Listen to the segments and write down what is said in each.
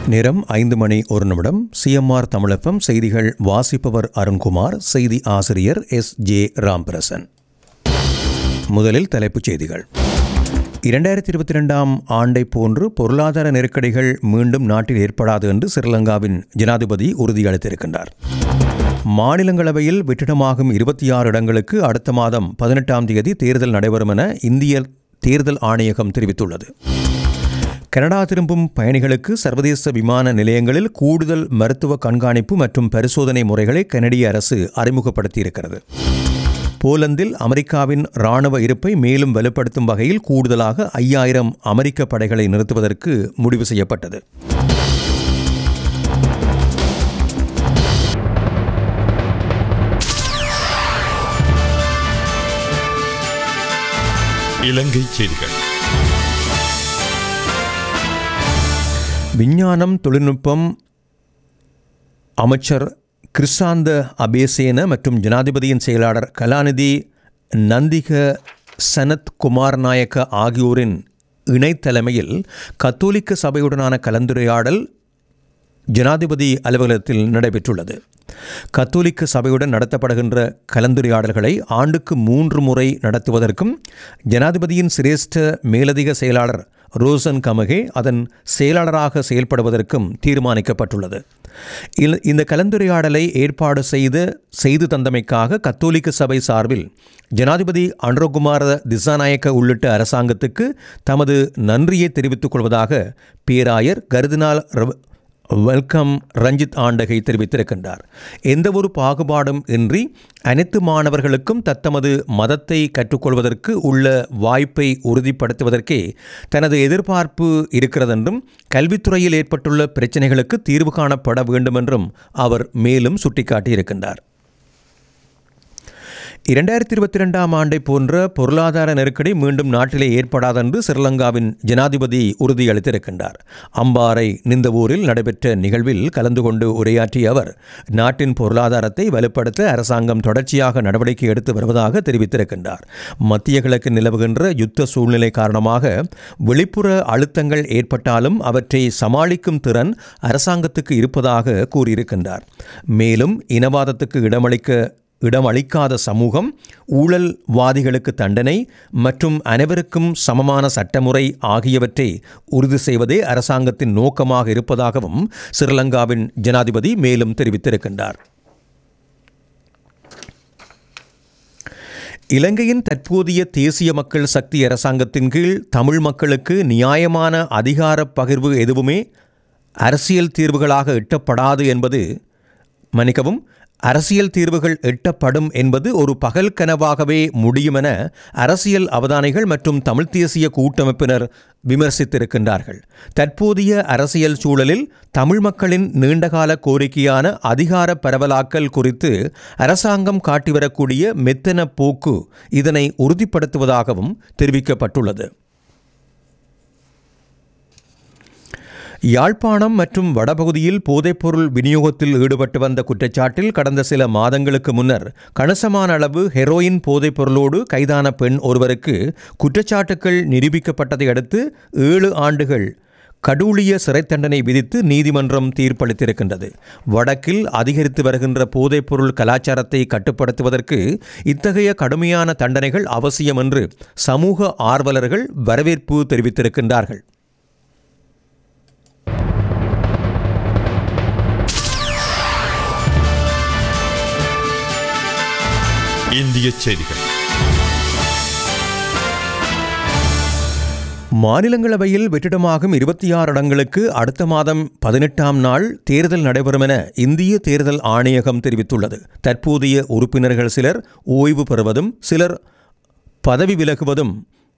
நேரம் ஐந்து மணி ஒரு நிமிடம் சிஎம்ஆர் தமிழப்பம் செய்திகள் வாசிப்பவர் அருண்குமார் செய்தி ஆசிரியர் எஸ் ஜே ராம்பிரசன் முதலில் தலைப்புச் செய்திகள் இரண்டாயிரத்தி இருபத்தி ரெண்டாம் ஆண்டை போன்று பொருளாதார நெருக்கடிகள் மீண்டும் நாட்டில் ஏற்படாது என்று ஸ்ரீலங்காவின் ஜனாதிபதி உறுதியளித்திருக்கின்றார் மாநிலங்களவையில் வெற்றிடமாகும் இருபத்தி ஆறு இடங்களுக்கு அடுத்த மாதம் பதினெட்டாம் தேதி தேர்தல் நடைபெறும் என இந்திய தேர்தல் ஆணையகம் தெரிவித்துள்ளது கனடா திரும்பும் பயணிகளுக்கு சர்வதேச விமான நிலையங்களில் கூடுதல் மருத்துவ கண்காணிப்பு மற்றும் பரிசோதனை முறைகளை கனடிய அரசு அறிமுகப்படுத்தியிருக்கிறது போலந்தில் அமெரிக்காவின் ராணுவ இருப்பை மேலும் வலுப்படுத்தும் வகையில் கூடுதலாக ஐயாயிரம் அமெரிக்க படைகளை நிறுத்துவதற்கு முடிவு செய்யப்பட்டது இலங்கை செய்திகள் விஞ்ஞானம் தொழில்நுட்பம் அமைச்சர் கிருஷாந்த அபேசேன மற்றும் ஜனாதிபதியின் செயலாளர் கலாநிதி நந்திக சனத் குமார் நாயக்க ஆகியோரின் இணைத்தலைமையில் கத்தோலிக்க சபையுடனான கலந்துரையாடல் ஜனாதிபதி அலுவலகத்தில் நடைபெற்றுள்ளது கத்தோலிக்க சபையுடன் நடத்தப்படுகின்ற கலந்துரையாடல்களை ஆண்டுக்கு மூன்று முறை நடத்துவதற்கும் ஜனாதிபதியின் சிரேஷ்ட மேலதிக செயலாளர் ரோசன் கமகே அதன் செயலாளராக செயல்படுவதற்கும் தீர்மானிக்கப்பட்டுள்ளது இல்- இந்த கலந்துரையாடலை ஏற்பாடு செய்து செய்து தந்தமைக்காக கத்தோலிக்க சபை சார்பில் ஜனாதிபதி அன்ரோகுமார திசாநாயக்க உள்ளிட்ட அரசாங்கத்துக்கு தமது நன்றியை தெரிவித்துக் கொள்வதாக பேராயர் கருதினால் ரவ- வெல்கம் ரஞ்சித் ஆண்டகை தெரிவித்திருக்கின்றார் எந்தவொரு பாகுபாடும் இன்றி அனைத்து மாணவர்களுக்கும் தத்தமது மதத்தை கற்றுக்கொள்வதற்கு உள்ள வாய்ப்பை உறுதிப்படுத்துவதற்கே தனது எதிர்பார்ப்பு இருக்கிறதென்றும் கல்வித்துறையில் ஏற்பட்டுள்ள பிரச்சினைகளுக்கு தீர்வு காணப்பட வேண்டுமென்றும் அவர் மேலும் சுட்டிக்காட்டியிருக்கின்றார் இரண்டாயிரத்தி இருபத்தி ரெண்டாம் ஆண்டை போன்ற பொருளாதார நெருக்கடி மீண்டும் நாட்டிலே ஏற்படாதென்று ஸ்ரீலங்காவின் ஜனாதிபதி உறுதியளித்திருக்கின்றார் அம்பாறை நிந்தவூரில் நடைபெற்ற நிகழ்வில் கலந்து கொண்டு உரையாற்றிய அவர் நாட்டின் பொருளாதாரத்தை வலுப்படுத்த அரசாங்கம் தொடர்ச்சியாக நடவடிக்கை எடுத்து வருவதாக தெரிவித்திருக்கின்றார் மத்திய கிழக்கில் நிலவுகின்ற யுத்த சூழ்நிலை காரணமாக வெளிப்புற அழுத்தங்கள் ஏற்பட்டாலும் அவற்றை சமாளிக்கும் திறன் அரசாங்கத்துக்கு இருப்பதாக கூறியிருக்கின்றார் மேலும் இனவாதத்துக்கு இடமளிக்க இடமளிக்காத சமூகம் ஊழல்வாதிகளுக்கு தண்டனை மற்றும் அனைவருக்கும் சமமான சட்டமுறை ஆகியவற்றை உறுதி செய்வதே அரசாங்கத்தின் நோக்கமாக இருப்பதாகவும் ஸ்ரீலங்காவின் ஜனாதிபதி மேலும் தெரிவித்திருக்கின்றார் இலங்கையின் தற்போதைய தேசிய மக்கள் சக்தி அரசாங்கத்தின் கீழ் தமிழ் மக்களுக்கு நியாயமான அதிகார பகிர்வு எதுவுமே அரசியல் தீர்வுகளாக எட்டப்படாது என்பது மன்னிக்கவும் அரசியல் தீர்வுகள் எட்டப்படும் என்பது ஒரு பகல் கனவாகவே முடியும் என அரசியல் அவதானிகள் மற்றும் தமிழ்த் தேசிய கூட்டமைப்பினர் விமர்சித்திருக்கின்றார்கள் தற்போதைய அரசியல் சூழலில் தமிழ் மக்களின் நீண்டகால கோரிக்கையான அதிகார பரவலாக்கல் குறித்து அரசாங்கம் காட்டி வரக்கூடிய மெத்தன போக்கு இதனை உறுதிப்படுத்துவதாகவும் தெரிவிக்கப்பட்டுள்ளது யாழ்ப்பாணம் மற்றும் வடபகுதியில் போதைப்பொருள் விநியோகத்தில் ஈடுபட்டு வந்த குற்றச்சாட்டில் கடந்த சில மாதங்களுக்கு முன்னர் கணிசமான அளவு ஹெரோயின் போதைப்பொருளோடு கைதான பெண் ஒருவருக்கு குற்றச்சாட்டுக்கள் நிரூபிக்கப்பட்டதை அடுத்து ஏழு ஆண்டுகள் கடூழிய சிறை தண்டனை விதித்து நீதிமன்றம் தீர்ப்பளித்திருக்கின்றது வடக்கில் அதிகரித்து வருகின்ற போதைப்பொருள் கலாச்சாரத்தை கட்டுப்படுத்துவதற்கு இத்தகைய கடுமையான தண்டனைகள் அவசியம் என்று சமூக ஆர்வலர்கள் வரவேற்பு தெரிவித்திருக்கின்றார்கள் இந்திய செய்திகள் மாநிலங்களவையில் வெற்றிடமாகும் இருபத்தி ஆறு இடங்களுக்கு அடுத்த மாதம் பதினெட்டாம் நாள் தேர்தல் நடைபெறும் என இந்திய தேர்தல் ஆணையகம் தெரிவித்துள்ளது தற்போதைய உறுப்பினர்கள் சிலர் ஓய்வு பெறுவதும் சிலர் பதவி விலகுவதும்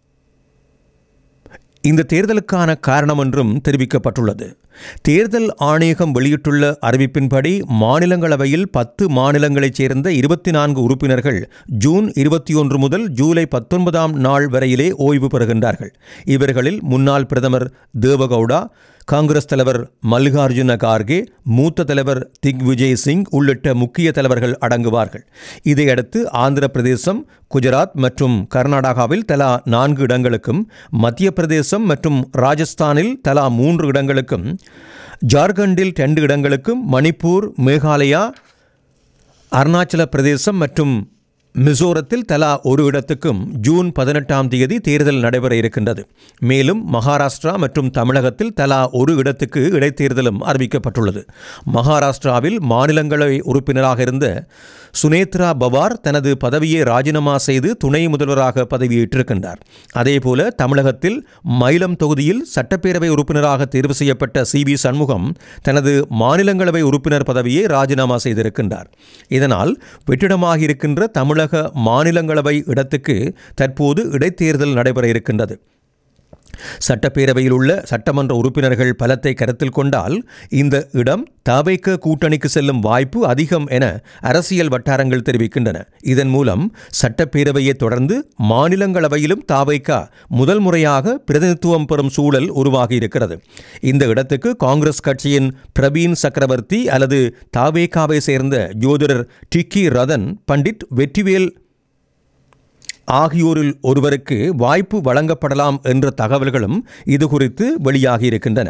இந்த தேர்தலுக்கான காரணம் என்றும் தெரிவிக்கப்பட்டுள்ளது தேர்தல் ஆணையகம் வெளியிட்டுள்ள அறிவிப்பின்படி மாநிலங்களவையில் பத்து மாநிலங்களைச் சேர்ந்த இருபத்தி நான்கு உறுப்பினர்கள் ஜூன் இருபத்தி ஒன்று முதல் ஜூலை பத்தொன்பதாம் நாள் வரையிலே ஓய்வு பெறுகின்றார்கள் இவர்களில் முன்னாள் பிரதமர் தேவகவுடா காங்கிரஸ் தலைவர் மல்லிகார்ஜுன கார்கே மூத்த தலைவர் திக்விஜய் சிங் உள்ளிட்ட முக்கிய தலைவர்கள் அடங்குவார்கள் இதையடுத்து ஆந்திர பிரதேசம் குஜராத் மற்றும் கர்நாடகாவில் தலா நான்கு இடங்களுக்கும் மத்திய பிரதேசம் மற்றும் ராஜஸ்தானில் தலா மூன்று இடங்களுக்கும் ஜார்க்கண்டில் ரெண்டு இடங்களுக்கும் மணிப்பூர் மேகாலயா அருணாச்சல பிரதேசம் மற்றும் மிசோரத்தில் தலா ஒரு இடத்துக்கும் ஜூன் பதினெட்டாம் தேதி தேர்தல் நடைபெற இருக்கின்றது மேலும் மகாராஷ்டிரா மற்றும் தமிழகத்தில் தலா ஒரு இடத்துக்கு இடைத்தேர்தலும் அறிவிக்கப்பட்டுள்ளது மகாராஷ்டிராவில் மாநிலங்களவை உறுப்பினராக இருந்த சுனேத்ரா பவார் தனது பதவியை ராஜினாமா செய்து துணை முதல்வராக பதவியேற்றிருக்கின்றார் அதேபோல தமிழகத்தில் மயிலம் தொகுதியில் சட்டப்பேரவை உறுப்பினராக தேர்வு செய்யப்பட்ட சி வி சண்முகம் தனது மாநிலங்களவை உறுப்பினர் பதவியை ராஜினாமா செய்திருக்கின்றார் இதனால் வெற்றிடமாக இருக்கின்ற தமிழக மாநிலங்களவை இடத்துக்கு தற்போது இடைத்தேர்தல் நடைபெற இருக்கின்றது சட்டப்பேரவையில் உள்ள சட்டமன்ற உறுப்பினர்கள் பலத்தை கருத்தில் கொண்டால் இந்த இடம் தாவைக்க கூட்டணிக்கு செல்லும் வாய்ப்பு அதிகம் என அரசியல் வட்டாரங்கள் தெரிவிக்கின்றன இதன் மூலம் சட்டப்பேரவையை தொடர்ந்து மாநிலங்களவையிலும் தாவைக்கா முதல் முறையாக பிரதிநிதித்துவம் பெறும் சூழல் உருவாகி இருக்கிறது இந்த இடத்துக்கு காங்கிரஸ் கட்சியின் பிரவீன் சக்கரவர்த்தி அல்லது தாவேக்காவை சேர்ந்த ஜோதிடர் டிக்கி ரதன் பண்டிட் வெற்றிவேல் ஆகியோரில் ஒருவருக்கு வாய்ப்பு வழங்கப்படலாம் என்ற தகவல்களும் இது குறித்து வெளியாகியிருக்கின்றன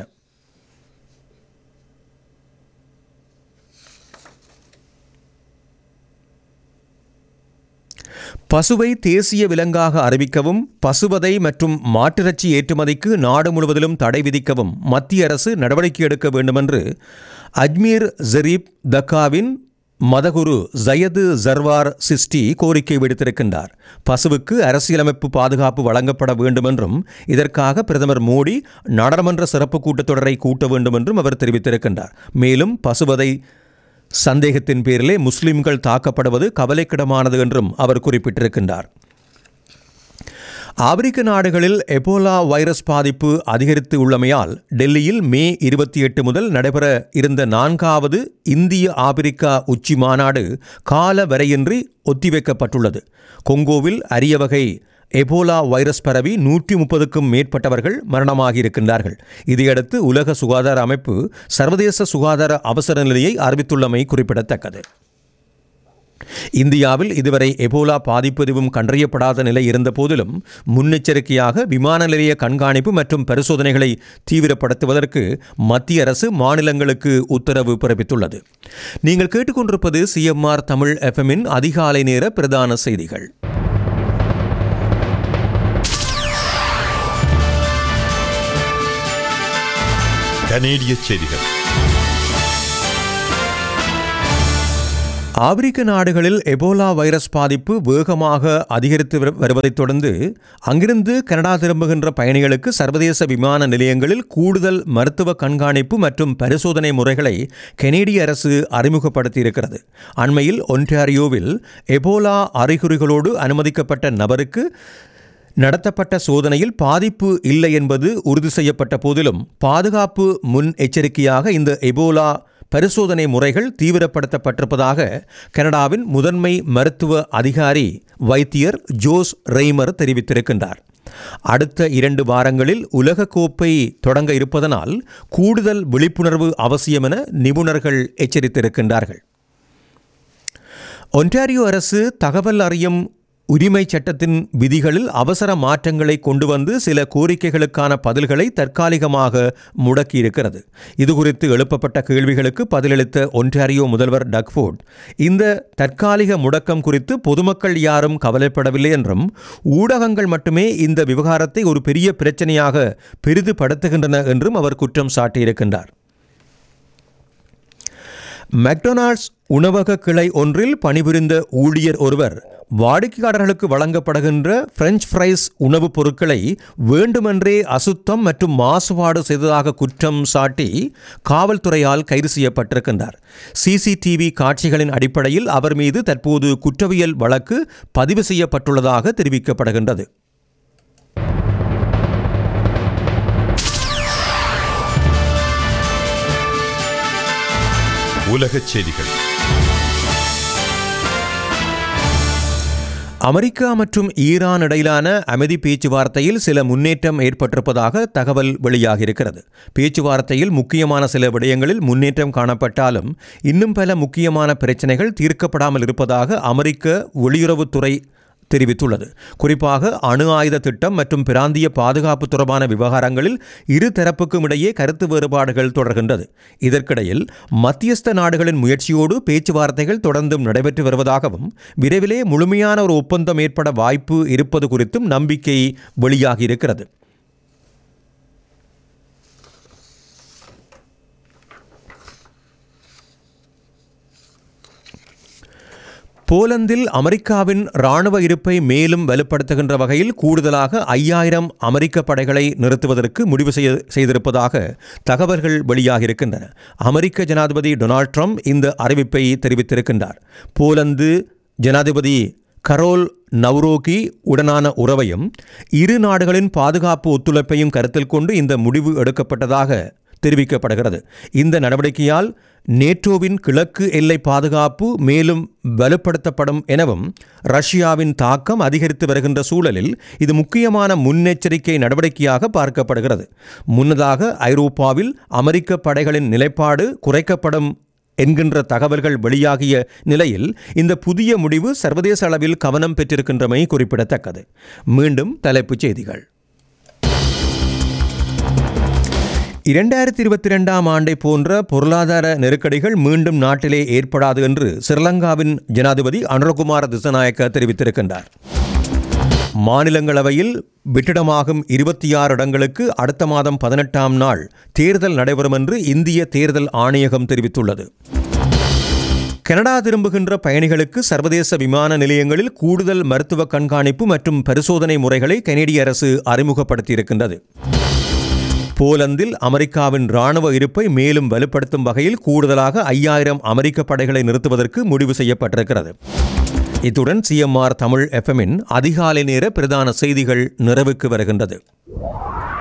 பசுவை தேசிய விலங்காக அறிவிக்கவும் பசுவதை மற்றும் மாட்டிறைச்சி ஏற்றுமதிக்கு நாடு முழுவதிலும் தடை விதிக்கவும் மத்திய அரசு நடவடிக்கை எடுக்க வேண்டுமென்று அஜ்மீர் ஜரீப் தக்காவின் மதகுரு ஜயது ஜர்வார் சிஸ்டி கோரிக்கை விடுத்திருக்கின்றார் பசுவுக்கு அரசியலமைப்பு பாதுகாப்பு வழங்கப்பட வேண்டும் என்றும் இதற்காக பிரதமர் மோடி நாடாளுமன்ற சிறப்பு கூட்டத்தொடரை கூட்ட வேண்டும் என்றும் அவர் தெரிவித்திருக்கின்றார் மேலும் பசுவதை சந்தேகத்தின் பேரிலே முஸ்லிம்கள் தாக்கப்படுவது கவலைக்கிடமானது என்றும் அவர் குறிப்பிட்டிருக்கின்றார் ஆப்பிரிக்க நாடுகளில் எபோலா வைரஸ் பாதிப்பு அதிகரித்து உள்ளமையால் டெல்லியில் மே இருபத்தி எட்டு முதல் நடைபெற இருந்த நான்காவது இந்திய ஆப்பிரிக்கா உச்சி மாநாடு கால வரையின்றி ஒத்திவைக்கப்பட்டுள்ளது கொங்கோவில் அரிய வகை எபோலா வைரஸ் பரவி நூற்றி முப்பதுக்கும் மேற்பட்டவர்கள் மரணமாகியிருக்கின்றார்கள் இதையடுத்து உலக சுகாதார அமைப்பு சர்வதேச சுகாதார அவசர நிலையை அறிவித்துள்ளமை குறிப்பிடத்தக்கது இந்தியாவில் இதுவரை எபோலா பாதிப்பு எதுவும் கண்டறியப்படாத நிலை இருந்த போதிலும் முன்னெச்சரிக்கையாக விமான நிலைய கண்காணிப்பு மற்றும் பரிசோதனைகளை தீவிரப்படுத்துவதற்கு மத்திய அரசு மாநிலங்களுக்கு உத்தரவு பிறப்பித்துள்ளது நீங்கள் கேட்டுக்கொண்டிருப்பது சிஎம்ஆர் தமிழ் எஃப்எம்மின் அதிகாலை நேர பிரதான செய்திகள் கனேடிய செய்திகள் ஆப்பிரிக்க நாடுகளில் எபோலா வைரஸ் பாதிப்பு வேகமாக அதிகரித்து வரு- வருவதைத் தொடர்ந்து அங்கிருந்து கனடா திரும்புகின்ற பயணிகளுக்கு சர்வதேச விமான நிலையங்களில் கூடுதல் மருத்துவ கண்காணிப்பு மற்றும் பரிசோதனை முறைகளை கெனேடிய அரசு அறிமுகப்படுத்தியிருக்கிறது அண்மையில் ஒன்டாரியோவில் எபோலா அறிகுறிகளோடு அனுமதிக்கப்பட்ட நபருக்கு நடத்தப்பட்ட சோதனையில் பாதிப்பு இல்லை என்பது உறுதி செய்யப்பட்ட போதிலும் பாதுகாப்பு முன் எச்சரிக்கையாக இந்த எபோலா பரிசோதனை முறைகள் தீவிரப்படுத்தப்பட்டிருப்பதாக கனடாவின் முதன்மை மருத்துவ அதிகாரி வைத்தியர் ஜோஸ் ரெய்மர் தெரிவித்திருக்கின்றார் அடுத்த இரண்டு வாரங்களில் உலகக்கோப்பை தொடங்க இருப்பதனால் கூடுதல் விழிப்புணர்வு அவசியம் என நிபுணர்கள் எச்சரித்திருக்கின்றார்கள் ஒன்டாரியோ அரசு தகவல் அறியும் உரிமை சட்டத்தின் விதிகளில் அவசர மாற்றங்களை கொண்டு வந்து சில கோரிக்கைகளுக்கான பதில்களை தற்காலிகமாக முடக்கியிருக்கிறது இதுகுறித்து எழுப்பப்பட்ட கேள்விகளுக்கு பதிலளித்த ஒன்டாரியோ முதல்வர் டக்ஃபோர்ட் இந்த தற்காலிக முடக்கம் குறித்து பொதுமக்கள் யாரும் கவலைப்படவில்லை என்றும் ஊடகங்கள் மட்டுமே இந்த விவகாரத்தை ஒரு பெரிய பிரச்சனையாக பெரிதுபடுத்துகின்றன என்றும் அவர் குற்றம் சாட்டியிருக்கின்றார் மெக்டொனால்ட்ஸ் உணவக கிளை ஒன்றில் பணிபுரிந்த ஊழியர் ஒருவர் வாடிக்கையாளர்களுக்கு வழங்கப்படுகின்ற பிரெஞ்ச் ஃப்ரைஸ் உணவுப் பொருட்களை வேண்டுமென்றே அசுத்தம் மற்றும் மாசுபாடு செய்ததாக குற்றம் சாட்டி காவல்துறையால் கைது செய்யப்பட்டிருக்கின்றார் சிசிடிவி காட்சிகளின் அடிப்படையில் அவர் மீது தற்போது குற்றவியல் வழக்கு பதிவு செய்யப்பட்டுள்ளதாக தெரிவிக்கப்படுகின்றது உலகச் செய்திகள் அமெரிக்கா மற்றும் ஈரான் இடையிலான அமைதி பேச்சுவார்த்தையில் சில முன்னேற்றம் ஏற்பட்டிருப்பதாக தகவல் வெளியாகியிருக்கிறது பேச்சுவார்த்தையில் முக்கியமான சில விடயங்களில் முன்னேற்றம் காணப்பட்டாலும் இன்னும் பல முக்கியமான பிரச்சனைகள் தீர்க்கப்படாமல் இருப்பதாக அமெரிக்க வெளியுறவுத்துறை தெரிவித்துள்ளது குறிப்பாக அணு ஆயுத திட்டம் மற்றும் பிராந்திய பாதுகாப்பு தொடர்பான விவகாரங்களில் இரு தரப்புக்கும் இடையே கருத்து வேறுபாடுகள் தொடர்கின்றது இதற்கிடையில் மத்தியஸ்த நாடுகளின் முயற்சியோடு பேச்சுவார்த்தைகள் தொடர்ந்தும் நடைபெற்று வருவதாகவும் விரைவிலே முழுமையான ஒரு ஒப்பந்தம் ஏற்பட வாய்ப்பு இருப்பது குறித்தும் நம்பிக்கை வெளியாகியிருக்கிறது போலந்தில் அமெரிக்காவின் இராணுவ இருப்பை மேலும் வலுப்படுத்துகின்ற வகையில் கூடுதலாக ஐயாயிரம் அமெரிக்க படைகளை நிறுத்துவதற்கு முடிவு செய்ய செய்திருப்பதாக தகவல்கள் வெளியாகியிருக்கின்றன அமெரிக்க ஜனாதிபதி டொனால்ட் ட்ரம்ப் இந்த அறிவிப்பை தெரிவித்திருக்கின்றார் போலந்து ஜனாதிபதி கரோல் நவ்ரோகி உடனான உறவையும் இரு நாடுகளின் பாதுகாப்பு ஒத்துழைப்பையும் கருத்தில் கொண்டு இந்த முடிவு எடுக்கப்பட்டதாக தெரிவிக்கப்படுகிறது இந்த நடவடிக்கையால் நேட்டோவின் கிழக்கு எல்லை பாதுகாப்பு மேலும் வலுப்படுத்தப்படும் எனவும் ரஷ்யாவின் தாக்கம் அதிகரித்து வருகின்ற சூழலில் இது முக்கியமான முன்னெச்சரிக்கை நடவடிக்கையாக பார்க்கப்படுகிறது முன்னதாக ஐரோப்பாவில் அமெரிக்க படைகளின் நிலைப்பாடு குறைக்கப்படும் என்கின்ற தகவல்கள் வெளியாகிய நிலையில் இந்த புதிய முடிவு சர்வதேச அளவில் கவனம் பெற்றிருக்கின்றமை குறிப்பிடத்தக்கது மீண்டும் தலைப்புச் செய்திகள் இரண்டாயிரத்தி இருபத்தி ரெண்டாம் ஆண்டை போன்ற பொருளாதார நெருக்கடிகள் மீண்டும் நாட்டிலே ஏற்படாது என்று ஸ்ரீலங்காவின் ஜனாதிபதி அனுரகுமார திசநாயக்க தெரிவித்திருக்கின்றார் மாநிலங்களவையில் வெற்றிடமாகும் இருபத்தி ஆறு இடங்களுக்கு அடுத்த மாதம் பதினெட்டாம் நாள் தேர்தல் நடைபெறும் என்று இந்திய தேர்தல் ஆணையகம் தெரிவித்துள்ளது கனடா திரும்புகின்ற பயணிகளுக்கு சர்வதேச விமான நிலையங்களில் கூடுதல் மருத்துவ கண்காணிப்பு மற்றும் பரிசோதனை முறைகளை கனேடிய அரசு அறிமுகப்படுத்தியிருக்கின்றது போலந்தில் அமெரிக்காவின் இராணுவ இருப்பை மேலும் வலுப்படுத்தும் வகையில் கூடுதலாக ஐயாயிரம் அமெரிக்க படைகளை நிறுத்துவதற்கு முடிவு செய்யப்பட்டிருக்கிறது இத்துடன் சிஎம்ஆர் தமிழ் எஃப்எம்மின் அதிகாலை நேர பிரதான செய்திகள் நிறைவுக்கு வருகின்றது